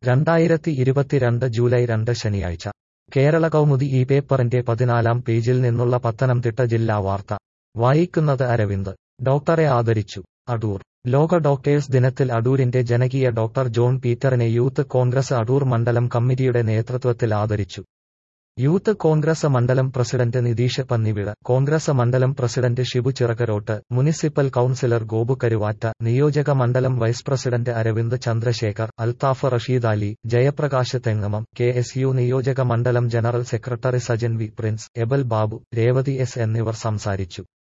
രണ്ടായിരത്തി ഇരുപത്തിരണ്ട് ജൂലൈ രണ്ട് ശനിയാഴ്ച കേരള കൗമുദി ഈ പേപ്പറിന്റെ പതിനാലാം പേജിൽ നിന്നുള്ള പത്തനംതിട്ട ജില്ലാ വാർത്ത വായിക്കുന്നത് അരവിന്ദ് ഡോക്ടറെ ആദരിച്ചു അടൂർ ലോക ഡോക്ടേഴ്സ് ദിനത്തിൽ അടൂരിന്റെ ജനകീയ ഡോക്ടർ ജോൺ പീറ്ററിനെ യൂത്ത് കോൺഗ്രസ് അടൂർ മണ്ഡലം കമ്മിറ്റിയുടെ നേതൃത്വത്തിൽ ആദരിച്ചു യൂത്ത് കോൺഗ്രസ് മണ്ഡലം പ്രസിഡന്റ് നിതീഷ് പന്നിവിട കോൺഗ്രസ് മണ്ഡലം president Shibu Chirakarottu municipal councillor Gopu Karuvatta നിയോജക മണ്ഡലം vice president Aravind Chandrasekhar Althaf Rasheed Ali Jayaprakash Thengamam K S U നിയോജക മണ്ഡലം general secretary Sajan V Prince Abel Babu Revathi S എന്നിവർ സംസാരിച്ചു